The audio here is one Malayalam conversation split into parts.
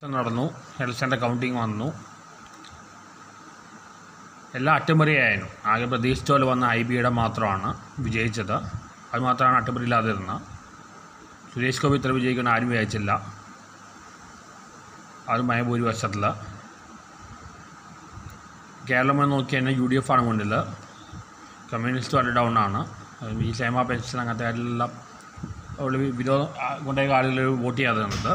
നടന്നു എലക്ഷൻ്റെ കൗണ്ടിങ് വന്നു എല്ലാം അട്ടിമറിയായിരുന്നു ആകെ പ്രതീക്ഷിച്ച പോലെ വന്ന ഐ ബിയുടെ മാത്രമാണ് വിജയിച്ചത് അത് മാത്രമാണ് അട്ടിമറിയില്ലാതിരുന്നത് സുരേഷ് ഗോപി ഇത്ര വിജയിക്കുന്ന ആരും വിചാരിച്ചില്ല അത് ഭൂരിപക്ഷത്തിൽ കേരളം എന്ന് നോക്കി കഴിഞ്ഞാൽ യു ഡി എഫ് ആണ് മുന്നിൽ കമ്മ്യൂണിസ്റ്റ് വളരെ ഡൗൺ ആണ് ഈ ക്ഷേമ പെൻഷൻ അങ്ങനത്തെ എല്ലാം ഉള്ള വിരോധം കൊണ്ടേ ആളുകൾ വോട്ട് ചെയ്യാതെ നിന്നത്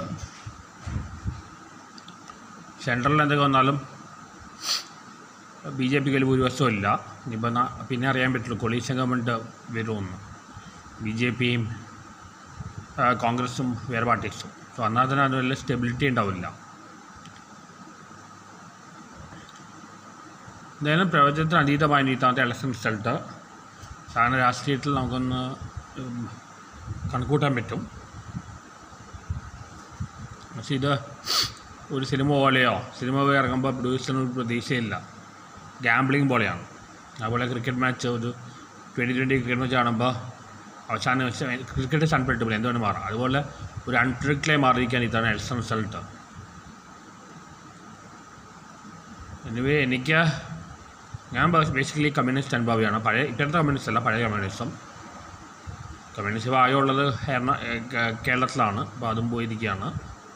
സെൻട്രലിൽ എന്തൊക്കെ വന്നാലും ബി ജെ പിക്ക് ഒരു ഭൂരിപക്ഷവും ഇല്ല ഇനിയിപ്പോൾ ന- പിന്നെ അറിയാൻ പറ്റുള്ളൂ കൊളീഷൻ ഗവൺമെൻറ് വരുമെന്ന് ബി ജെ പിയും കോൺഗ്രസും വേറെ പാർട്ടീസും സോ എന്നാൽ തന്നെ അതിന് വലിയ സ്റ്റെബിലിറ്റി ഉണ്ടാവില്ല എന്തായാലും പ്രവചനത്തിന് അതീതമായ ഇത്തവണത്തെ ഇലക്ഷൻ റിസൾട്ട് സാധാരണ രാഷ്ട്രീയത്തിൽ നമുക്കൊന്ന് ഉം, കണക്കൂട്ടാൻ പറ്റും പക്ഷേ ഇത് ഒരു സിനിമ പോലെയോ സിനിമ പോയി ഇറങ്ങുമ്പോൾ പ്രൊഡ്യൂസറിന് ഒരു പ്രതീക്ഷയില്ല ഗാംബ്ലിംഗ് പോലെയാണ് അതുപോലെ ക്രിക്കറ്റ് മാച്ച് ഒരു ട്വൻറ്റി ട്വൻറ്റി ക്രിക്കറ്റ് മാച്ച് കാണുമ്പോൾ അവസാനം ക്രിക്കറ്റ് അൺപ്രഡിക്റ്റബിൾ എന്തുകൊണ്ട് മാറാം അതുപോലെ ഒരു അൺപ്രഡിക്റ്റബിളായി മാറിയിരിക്കാൻ ഇതാണ് എലക്ഷൻ റിസൾട്ട് എനിവേ എനിക്ക് ഞാൻ ബേസിക്കലി കമ്മ്യൂണിസ്റ്റ് അനുഭവിയാണ് പഴയ ഇപ്പോഴത്തെ കമ്മ്യൂണിസ്റ്റ് അല്ല പഴയ കമ്മ്യൂണിസം കമ്മ്യൂണിസ്റ്റ് ആകെയുള്ളത് എറണ ഏ, കേ- കേരളത്തിലാണ് അപ്പോൾ അതും പോയിരിക്കുകയാണ്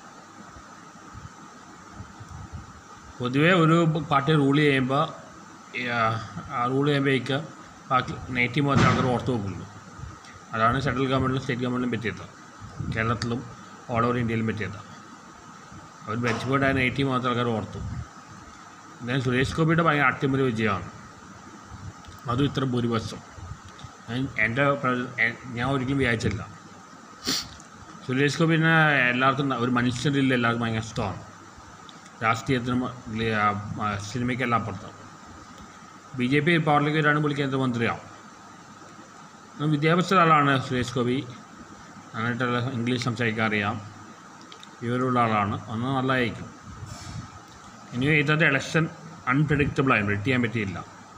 പൊതുവേ ഒരു പാർട്ടി റൂൾ ചെയ്യുമ്പോൾ ആ റൂൾ ചെയ്യുമ്പോഴേക്ക് ബാക്കി നെഗറ്റീവ് മാത്രമേ ആൾക്കാർ ഓർത്ത് നോക്കുള്ളൂ അതാണ് സെൻട്രൽ ഗവൺമെൻറ്റിലും സ്റ്റേറ്റ് ഗവൺമെൻറ്റിലും പറ്റിയത് കേരളത്തിലും ഓൾ ഓവർ ഇന്ത്യയിലും പറ്റിയത് അവർ ബെഞ്ച്ബോർഡ് ആയ നെഗറ്റീവ് മാത്രം ആൾക്കാർ ഓർത്തു എന്തായാലും സുരേഷ് ഗോപിയുടെ ഭയങ്കര അട്ടിമറി വിജയമാണ് അതും ഇത്ര ഭൂരിപക്ഷം ഞാൻ- എൻ്റെ പ്ര- എ- ഞാൻ ഒരിക്കലും വിചാരിച്ചില്ല സുരേഷ് ഗോപിനെ എല്ലാവർക്കും ന- ഒരു മനുഷ്യരിൽ എല്ലാവർക്കും ഭയങ്കര ഇഷ്ടമാണ് രാഷ്ട്രീയത്തിനും ലി- ആ, ആ, സിനിമയ്ക്കെല്ലാം അപ്പുറത്ത് ബി ജെ പി പവറിലേക്ക് വരാണ് പുള്ളി കേന്ദ്രമന്ത്രിയാവും ഉം, വിദ്യാഭ്യാസ ആളാണ് സുരേഷ് ഗോപി നന്നായിട്ട് ഇംഗ്ലീഷ് സംസാരിക്കാൻ അറിയാം വിവരമുള്ള ആളാണ് ഒന്ന് നല്ലതായിരിക്കും ഇനി ഇന്നത്തെ ഇലക്ഷൻ അൺപ്രഡിക്റ്റബിളായി പ്രിഡിക്റ്റ് ചെയ്യാൻ പറ്റിയില്ല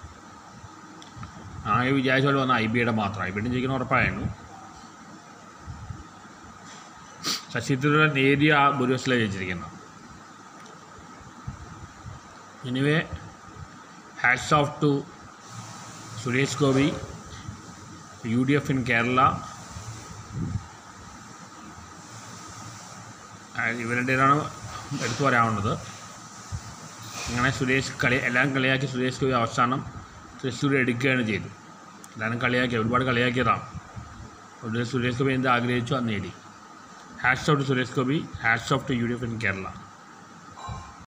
ആകെ വിചാരിച്ച പോലെ വന്ന ഐ ബിയുടെ മാത്രം ഐ ബിയുടെ ജയിക്കുന്ന ഉറപ്പായിരുന്നു ശശി തരൂർ നേരിയ ഭൂരിപക്ഷത്തിലാണ് ജയിച്ചിരിക്കുന്നത് anyway hats off to Suresh Gopi U D F in Kerala ഇവരുടേതാണ് എടുത്തു പറയാവുന്നത് അങ്ങനെ സുരേഷ് കളി എല്ലാം കളിയാക്കി സുരേഷ് ഗോപി അവസാനം തൃശ്ശൂർ എടുക്കുകയാണ് ചെയ്തു എല്ലാവരും കളിയാക്കി ഒരുപാട് കളിയാക്കിയതാണ് ഒടുവിൽ സുരേഷ് ഗോപി എന്ത് ആഗ്രഹിച്ചു അത് നേടി hats off to Suresh Gopi hats off to U D F in Kerala